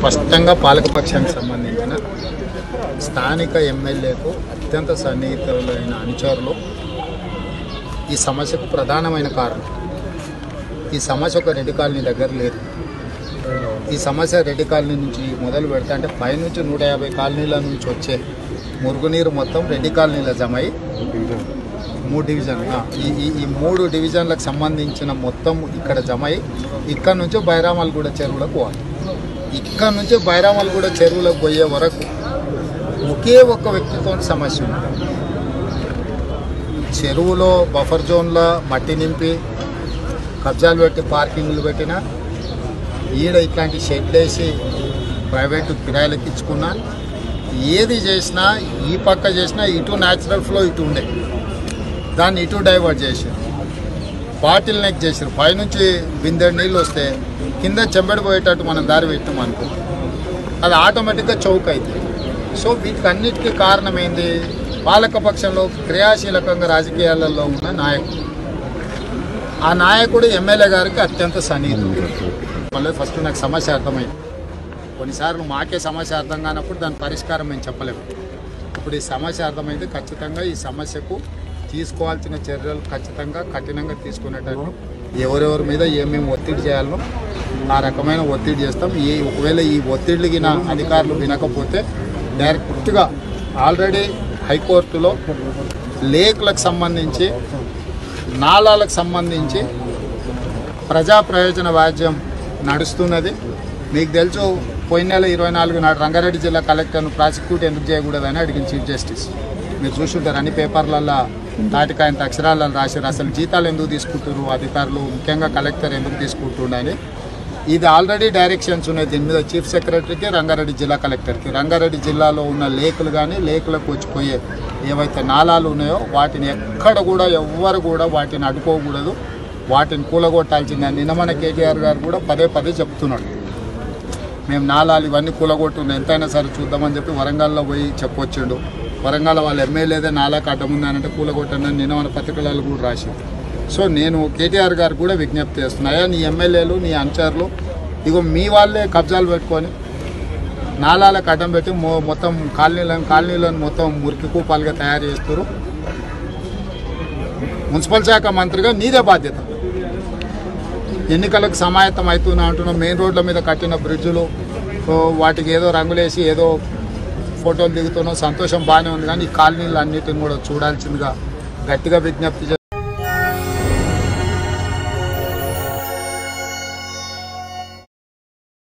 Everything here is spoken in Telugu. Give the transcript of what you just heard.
స్పష్టంగా పాలకపక్షానికి సంబంధించిన స్థానిక ఎమ్మెల్యేకు అత్యంత సన్నిహితులైన అనుచరులు ఈ సమస్యకు ప్రధానమైన కారణం ఈ సమస్య ఒక రెడ్డి కాలనీ దగ్గర లేదు ఈ సమస్య రెడ్డి కాలనీ నుంచి మొదలు పెడితే అంటే పైనుంచి నూట యాభై కాలనీల నుంచి వచ్చే మురుగునీరు మొత్తం రెడ్డి కాలనీలో జమ అయి మూడు డివిజన్ ఆ, ఈ ఈ ఈ మూడు డివిజన్లకు సంబంధించిన మొత్తం ఇక్కడ జమ అయి ఇక్కడ నుంచి బైరామల్గూడ చెరువులకు పోవాలి ఇక్కడ నుంచి బైరామల్గూడ చెరువులకు పోయే వరకు ఒకే ఒక్క వ్యక్తితో సమస్య ఉంది చెరువులో బఫర్ జోన్లో మట్టి నింపి కబ్జాలు పెట్టి పార్కింగ్లు పెట్టిన ఈడ ఇట్లాంటి షెడ్ వేసి ప్రైవేటు కిరాయిలకు ఇచ్చుకున్నా ఏది చేసినా ఈ పక్క చేసినా ఇటు న్యాచురల్ ఫ్లో ఇటు ఉండే దాన్ని ఇటు డైవర్ట్ చేసారు బాటిల్ నెక్ చేసారు పైనుంచి బిందెడు నీళ్ళు వస్తే కింద చెంబడి పోయేటట్టు మనం దారి పెట్టాం అనుకో అది ఆటోమేటిక్గా చౌక్ అవుతుంది సో వీటికన్నిటికీ కారణం ఏంది పాలకపక్షంలో క్రియాశీలకంగా రాజకీయాలలో ఉన్న నాయకుడు ఆ నాయకుడు ఎమ్మెల్యే గారికి అత్యంత సన్నిహితుడు మళ్ళీ ఫస్ట్ నాకు సమస్య అర్థమైంది కొన్నిసార్లు మాకే సమస్య అర్థం కానప్పుడు దాని పరిష్కారం మేము చెప్పలేము ఇప్పుడు ఈ సమస్య అర్థమైంది ఖచ్చితంగా ఈ సమస్యకు తీసుకోవాల్సిన చర్యలు ఖచ్చితంగా కఠినంగా తీసుకునేటట్టు ఎవరెవరి మీద ఏమేమి ఒత్తిడి చేయాలో ఆ రకమైన ఒత్తిడి చేస్తాం ఈ ఒకవేళ ఈ ఒత్తిడికి నా అధికారులు వినకపోతే డైరెక్ట్గా ఆల్రెడీ హైకోర్టులో లేకులకు సంబంధించి నాలాలకు సంబంధించి ప్రజా ప్రయోజన వాద్యం నడుస్తున్నది మీకు తెలుసు పోయిన నెల ఇరవై నాలుగు నాడు రంగారెడ్డి జిల్లా కలెక్టర్ను ప్రాసిక్యూట్ ఎందుకు చేయకూడదని అడిగింది చీఫ్ జస్టిస్ మీరు చూసుంటారు అన్ని పేపర్లలో తాటికాయంత అక్షరాలను రాశారు అసలు జీతాలు ఎందుకు తీసుకుంటారు అధికారులు ముఖ్యంగా కలెక్టర్ ఎందుకు తీసుకుంటుండని ఇది ఆల్రెడీ డైరెక్షన్స్ ఉన్నాయి దీని మీద చీఫ్ సెక్రటరీకి రంగారెడ్డి జిల్లా కలెక్టర్కి రంగారెడ్డి జిల్లాలో ఉన్న లేకులు కానీ లేకులకు వచ్చిపోయే ఏవైతే నాలాలు ఉన్నాయో వాటిని ఎక్కడ కూడా ఎవ్వరు కూడా వాటిని అడ్డుకోకూడదు వాటిని కూలగొట్టాల్సిందే నిన్న మన కేటీఆర్ గారు కూడా పదే పదే చెప్తున్నాడు మేము నాలాలు ఇవన్నీ కూలగొట్టున్నాం ఎంతైనా సరే చూద్దామని చెప్పి వరంగల్లో పోయి చెప్పొచ్చిండు వరంగల్ వాళ్ళ ఎమ్మెల్యేదే నాలాకు అడ్డం ఉందనంటే కూలగొట్టండి నిన్న మన పత్రికలలో కూడా రాసి సో నేను కేటీఆర్ గారు కూడా విజ్ఞప్తి చేస్తున్నా అయ్యా నీ ఎమ్మెల్యేలు నీ అనుచరులు ఇగో మీ వాళ్ళే కబ్జాలు పెట్టుకొని నాలాలకు అడ్డం పెట్టి మొ మొత్తం కాలనీలను కాలనీలను మొత్తం మురికి కూపాలుగా తయారు చేస్తారు మున్సిపల్ శాఖ మంత్రిగా నీదే బాధ్యత ఎన్నికలకు సమాయత్తం అవుతున్నా అంటున్నాం మెయిన్ రోడ్ల మీద కట్టిన బ్రిడ్జులు ఓ, వాటికి ఏదో రంగులేసి ఏదో ఫోటోలు దిగుతున్నాం సంతోషం బాగానే ఉంది కానీ ఈ కాలనీలు అన్నిటిని కూడా చూడాల్సిందిగా గట్టిగా విజ్ఞప్తి చేస్తున్నాం.